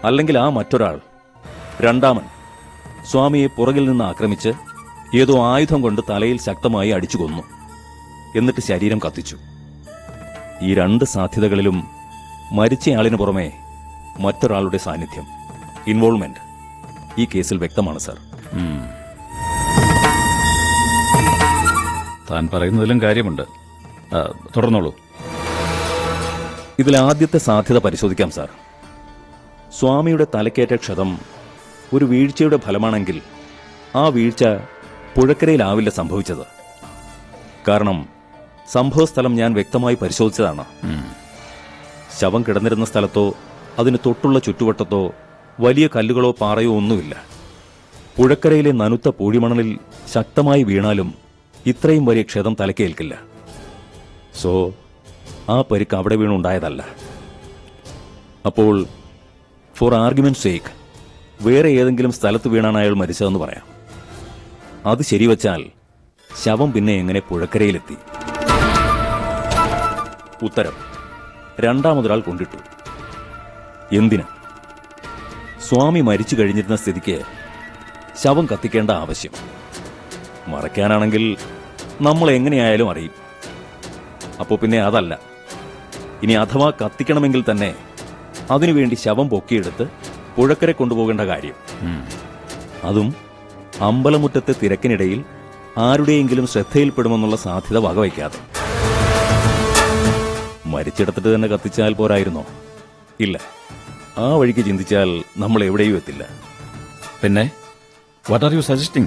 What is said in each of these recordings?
അല്ലെങ്കിൽ ആ മറ്റൊരാൾ രണ്ടാമൻ സ്വാമിയെ പുറകിൽ നിന്ന് ആക്രമിച്ച് ഏതോ ആയുധം കൊണ്ട് തലയിൽ ശക്തമായി അടിച്ചു കൊന്നു എന്നിട്ട് ശരീരം കത്തിച്ചു ഈ രണ്ട് സാധ്യതകളിലും മരിച്ചയാളിന് പുറമെ മറ്റൊരാളുടെ സാന്നിധ്യം ഇൻവോൾവ്മെന്റ് ഈ കേസിൽ വ്യക്തമാണ് സർ താൻ പറയുന്നതിലും കാര്യമുണ്ട് ആ, തുടർന്നോളൂ ഇതിൽ ആദ്യത്തെ സാധ്യത പരിശോധിക്കാം സാർ സ്വാമിയുടെ തലക്കേറ്റ ക്ഷതം ഒരു വീഴ്ചയുടെ ഫലമാണെങ്കിൽ ആ വീഴ്ച പുഴക്കരയിലാവില്ല സംഭവിച്ചത് കാരണം സംഭവസ്ഥലം ഞാൻ വ്യക്തമായി പരിശോധിച്ചതാണ് ശവം കിടന്നിരുന്ന സ്ഥലത്തോ അതിന് തൊട്ടുള്ള ചുറ്റുവട്ടത്തോ വലിയ കല്ലുകളോ പാറയോ ഒന്നുമില്ല പുഴക്കരയിലെ നനുത്ത പൂഴിമണലിൽ ശക്തമായി വീണാലും ഇത്രയും വലിയ ക്ഷതം തലക്കേൽക്കില്ല സോ ആ പരിക്ക് അവിടെ വീണുണ്ടായതല്ല അപ്പോൾ ഫോർ ആർഗ്യുമെന്റ് സേക്ക് വേറെ ഏതെങ്കിലും സ്ഥലത്ത് വീണാണ് അയാൾ മരിച്ചതെന്ന് പറയാം അത് ശരിവച്ചാൽ ശവം പിന്നെ എങ്ങനെ പുഴക്കരയിലെത്തി ഉത്തരം രണ്ടാമതൊരാൾ കൊണ്ടിട്ടു എന്തിന് സ്വാമി മരിച്ചു കഴിഞ്ഞിരുന്ന സ്ഥിതിക്ക് ശവം കത്തിക്കേണ്ട ആവശ്യം മറയ്ക്കാനാണെങ്കിൽ നമ്മൾ എങ്ങനെയായാലും അറിയും അപ്പോ പിന്നെ അതല്ല ഇനി അഥവാ കത്തിക്കണമെങ്കിൽ തന്നെ അതിനുവേണ്ടി ശവം പൊക്കിയെടുത്ത് പുഴക്കരെ കൊണ്ടുപോകേണ്ട കാര്യം അതും അമ്പലമുറ്റത്തെ തിരക്കിനിടയിൽ ആരുടെയെങ്കിലും ശ്രദ്ധയിൽപ്പെടുമെന്നുള്ള സാധ്യത വകവയ്ക്കാതെ മരിച്ചിടത്തിട്ട് തന്നെ കത്തിച്ചാൽ പോരായിരുന്നോ ഇല്ല ആ വഴിക്ക് ചിന്തിച്ചാൽ നമ്മൾ എവിടെയും എത്തില്ല പിന്നെ വാട്ട് ആർ യു സജസ്റ്റിംഗ്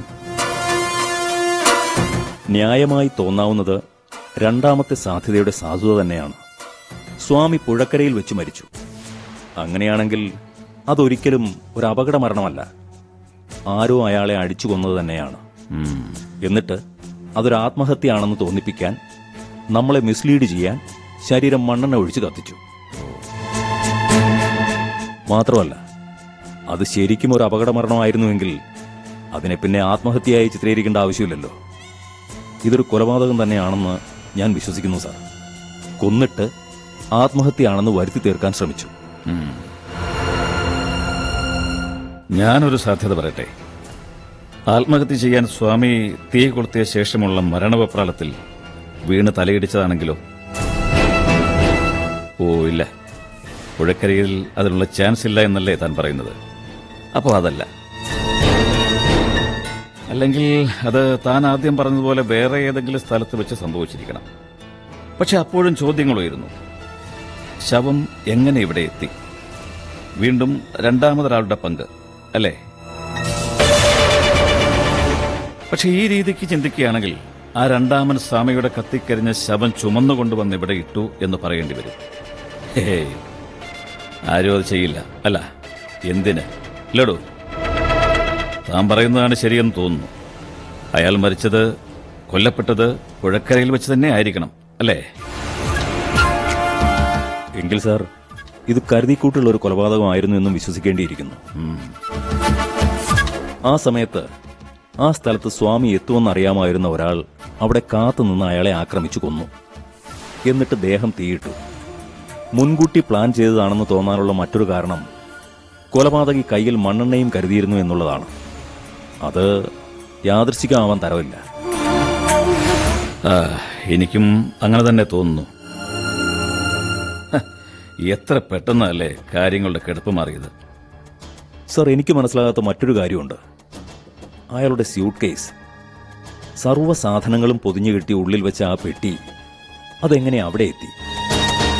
ന്യായമായി തോന്നാവുന്നത് രണ്ടാമത്തെ സാധ്യതയുടെ സാധുത തന്നെയാണ് സ്വാമി പുഴക്കരയിൽ വെച്ച് മരിച്ചു അങ്ങനെയാണെങ്കിൽ അതൊരിക്കലും ഒരു അപകട മരണമല്ല ആരോ അയാളെ അടിച്ചു കൊന്നത് തന്നെയാണ് എന്നിട്ട് അതൊരു ആത്മഹത്യയാണെന്ന് തോന്നിപ്പിക്കാൻ നമ്മളെ മിസ്ലീഡ് ചെയ്യാൻ ശരീരം മണ്ണെണ്ണ ഒഴിച്ച് കത്തിച്ചു മാത്രമല്ല അത് ശരിക്കും ഒരു അപകട മരണമായിരുന്നുവെങ്കിൽ അതിനെ പിന്നെ ആത്മഹത്യയായി ചിത്രീകരിക്കേണ്ട ആവശ്യമില്ലല്ലോ ഇതൊരു കൊലപാതകം തന്നെയാണെന്ന് ഞാൻ വിശ്വസിക്കുന്നു സാർ കൊന്നിട്ട് ആത്മഹത്യയാണെന്ന് വരുത്തി തീർക്കാൻ ശ്രമിച്ചു ഞാനൊരു സാധ്യത പറയട്ടെ ആത്മഹത്യ ചെയ്യാൻ സ്വാമി തീ കൊളുത്തിയ ശേഷമുള്ള മരണവെപ്രാളത്തിൽ വീണ് തലയിടിച്ചതാണെങ്കിലോ ഓ ഇല്ല പുഴക്കരയിൽ അതിനുള്ള ചാൻസ് ഇല്ല എന്നല്ലേ താൻ പറയുന്നത് അപ്പോൾ അതല്ല അല്ലെങ്കിൽ അത് താൻ ആദ്യം പറഞ്ഞതുപോലെ വേറെ ഏതെങ്കിലും സ്ഥലത്ത് വെച്ച് സംഭവിച്ചിരിക്കണം പക്ഷെ അപ്പോഴും ചോദ്യങ്ങൾ ഉയരുന്നു ശവം എങ്ങനെ ഇവിടെ എത്തി വീണ്ടും രണ്ടാമതൊരാളുടെ പങ്ക് അല്ലേ പക്ഷെ ഈ രീതിക്ക് ചിന്തിക്കുകയാണെങ്കിൽ ആ രണ്ടാമൻ സ്വാമിയുടെ കത്തിക്കരിഞ്ഞ ശവം ചുമന്നുകൊണ്ടുവന്ന് ഇവിടെ ഇട്ടു എന്ന് പറയേണ്ടി വരും ഹേയ് ആരും അത് ചെയ്യില്ല അല്ല എന്തിന് ലഡു താൻ പറയുന്നതാണ് ശരിയെന്ന് തോന്നുന്നു അയാൾ മരിച്ചത് കൊല്ലപ്പെട്ടത് പുഴക്കരയിൽ വെച്ച് തന്നെ ആയിരിക്കണം അല്ലേ എങ്കിൽ സാർ ഇത് കരുതിക്കൂട്ടുള്ള ഒരു കൊലപാതകമായിരുന്നു എന്നും വിശ്വസിക്കേണ്ടിയിരിക്കുന്നു ആ സമയത്ത് ആ സ്ഥലത്ത് സ്വാമി എത്തുമെന്നറിയാമായിരുന്ന ഒരാൾ അവിടെ കാത്തുനിന്ന് അയാളെ ആക്രമിച്ചു കൊന്നു എന്നിട്ട് ദേഹം തീയിട്ടു മുൻകൂട്ടി പ്ലാൻ ചെയ്തതാണെന്ന് തോന്നാനുള്ള മറ്റൊരു കാരണം കൊലപാതകി കയ്യിൽ മണ്ണെണ്ണയും കരുതിയിരുന്നു എന്നുള്ളതാണ് അത് യാദൃശികമാവാൻ തരവില്ല ആ, എനിക്കും അങ്ങനെ തന്നെ തോന്നുന്നു ഹ, എത്ര പെട്ടെന്നല്ലേ കാര്യങ്ങളുടെ കിടപ്പ് മാറിയത് സർ എനിക്ക് മനസ്സിലാകാത്ത മറ്റൊരു കാര്യമുണ്ട് അയാളുടെ സ്യൂട്ട് കേസ് സർവ്വ സാധനങ്ങളും പൊതിഞ്ഞു കെട്ടി ഉള്ളിൽ വെച്ച ആ പെട്ടി അതെങ്ങനെ അവിടെ എത്തി